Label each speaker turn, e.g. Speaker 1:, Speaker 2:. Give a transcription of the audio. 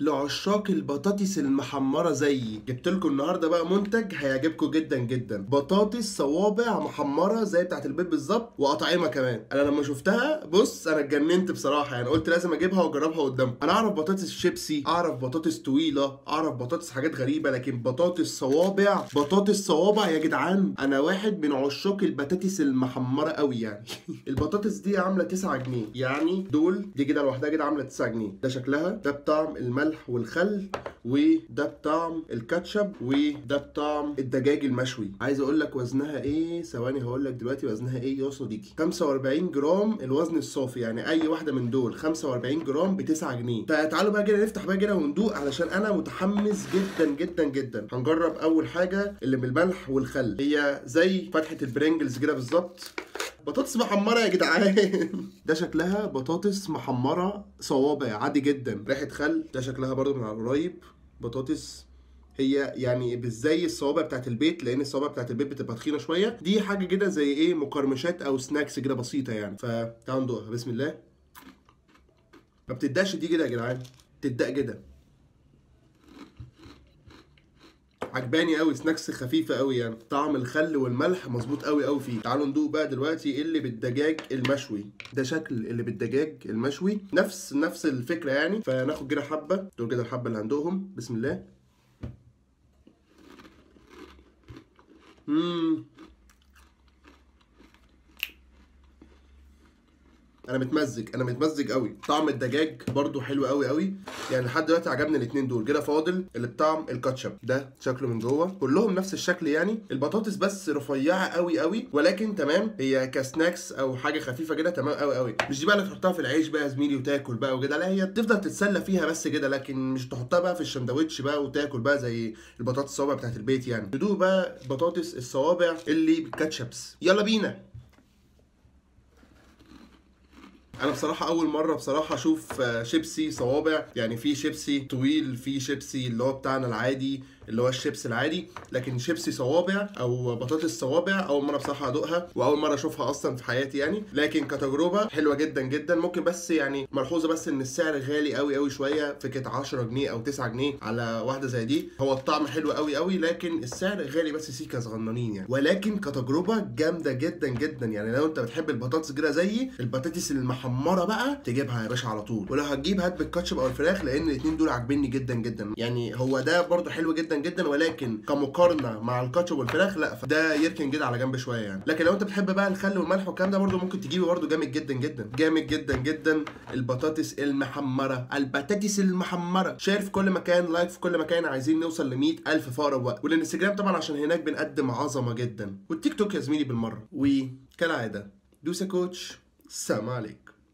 Speaker 1: لعشاق البطاطس المحمرة زيي جبت لكم النهارده بقى منتج هيعجبكم جدا جدا بطاطس صوابع محمرة زي بتاعت البيت بالظبط وأطعمة كمان أنا لما شفتها بص أنا اتجننت بصراحة يعني قلت لازم أجيبها وأجربها قدامكم أنا أعرف بطاطس شيبسي أعرف بطاطس طويلة أعرف بطاطس حاجات غريبة لكن بطاطس صوابع بطاطس صوابع يا جدعان أنا واحد من عشاق البطاطس المحمرة قوي يعني البطاطس دي عاملة 9 جنيه يعني دول دي كده لوحدها كده عاملة 9 جنيه ده شكلها ده بطعم الملح والخل وده بطعم الكاتشب وده بطعم الدجاج المشوي عايز اقول لك وزنها ايه ثواني هقول لك دلوقتي وزنها ايه يا صديقي 45 جرام الوزن الصافي يعني اي واحده من دول 45 جرام ب 9 جنيه فتعالوا بقى كده نفتح بقى كده وندوق علشان انا متحمس جدا جدا جدا هنجرب اول حاجه اللي بالملح والخل هي زي فتحه البرينجلز كده بالظبط بطاطس محمرة يا جدعان ده شكلها بطاطس محمرة صوابع عادي جدا ريحة خل ده شكلها برضو من على قريب بطاطس هي يعني مش زي الصوابع بتاعت البيت لان الصوابع بتاعت البيت بتبقى تخينه شويه دي حاجه كده زي ايه مقرمشات او سناكس كده بسيطه يعني فتعالوا ندوقها بسم الله ما بتدقش دي كده يا جدعان تدق كده عجباني قوي سناكس خفيفه قوي يعني طعم الخل والملح مظبوط قوي قوي فيه تعالوا ندوق بقى دلوقتي اللي بالدجاج المشوي ده شكل اللي بالدجاج المشوي نفس نفس الفكره يعني فناخد كده حبه دول كده الحبه اللي هندوقهم بسم الله امم انا متمزج انا متمزج قوي طعم الدجاج برضو حلو قوي قوي يعني لحد دلوقتي عجبني الاثنين دول كده فاضل اللي بطعم الكاتشب ده شكله من جوه كلهم نفس الشكل يعني البطاطس بس رفيعه قوي قوي ولكن تمام هي كسناكس او حاجه خفيفه كده تمام قوي قوي مش دي بقى اللي تحطها في العيش بقى يا زميلي وتاكل بقى وكده لا هي تفضل تتسلى فيها بس كده لكن مش تحطها بقى في الشندوتش بقى وتاكل بقى زي البطاطس الصوابع بتاعت البيت يعني ندوق بقى بطاطس الصوابع اللي بالكاتشبس يلا بينا انا بصراحه اول مره بصراحه اشوف شيبسي صوابع يعني في شيبسي طويل في شيبسي اللي هو بتاعنا العادي اللي هو الشيبسي العادي لكن شيبسي صوابع او بطاطس صوابع اول مره بصراحه ادوقها واول مره اشوفها اصلا في حياتي يعني لكن كتجربه حلوه جدا جدا ممكن بس يعني ملحوظه بس ان السعر غالي قوي قوي شويه فكره 10 جنيه او 9 جنيه على واحده زي دي هو الطعم حلو قوي قوي لكن السعر غالي بس سيكا صغننين يعني ولكن كتجربه جامده جدا جدا يعني لو انت بتحب البطاطس كده زيي البطاطس المحمره بقى تجيبها يا باشا على طول ولو هتجيب هات بالكاتشب او الفراخ لان الاثنين دول عاجبني جدا جدا يعني هو ده برده حلو جدا جدا ولكن كمقارنه مع الكاتشب والفراخ لا فده يركن كده على جنب شويه يعني لكن لو انت بتحب بقى الخل والملح والكلام ده برده ممكن تجيبه برده جامد جدا جدا جامد جدا جدا البطاطس المحمره البطاطس المحمره شير في كل مكان لايك في كل مكان عايزين نوصل ل 100000 في اقرب وقت والانستجرام طبعا عشان هناك بنقدم عظمه جدا والتيك توك يا زميلي بالمره وكالعاده دوسه كوتش السلام عليكم